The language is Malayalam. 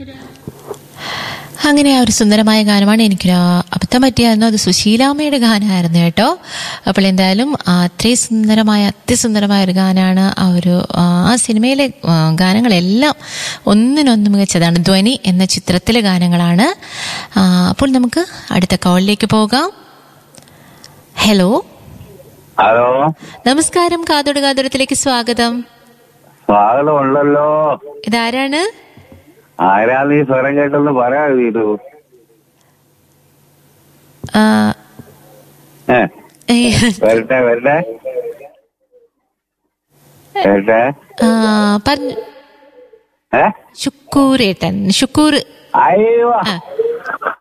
അങ്ങനെ ആ ഒരു സുന്ദരമായ ഗാനമാണ് എനിക്കൊരു അബദ്ധം പറ്റിയായിരുന്നു അത് സുശീലാമ്മയുടെ ഗാനമായിരുന്നു കേട്ടോ അപ്പോൾ എന്തായാലും ആ അത്രയും സുന്ദരമായ അതിസുന്ദരമായ ഒരു ഗാനമാണ് ആ ഒരു ആ, ആ സിനിമയിലെ ആ, ഗാനങ്ങളെല്ലാം ഒന്നിനൊന്ന് മികച്ചതാണ് ധ്വനി എന്ന ചിത്രത്തിലെ ഗാനങ്ങളാണ് ആ, അപ്പോൾ നമുക്ക് അടുത്ത കോളിലേക്ക് പോകാം ഹലോ ഹലോ നമസ്കാരം കാതോട് കാതോടത്തിലേക്ക് സ്വാഗതം സ്വാഗതം ഉണ്ടല്ലോ ഇതാരാണ് ആരാ നീ സ്വരം കേട്ടെന്ന് പറയാ വീട്ടു ആ, ഏ ഏ, വരട്ടെ വരട്ടെ വരട്ടെ ആ, പറഞ്ഞു ഏ ശുക്കൂരേട്ടൻ ശുക്കൂർ അയ്യോ ആ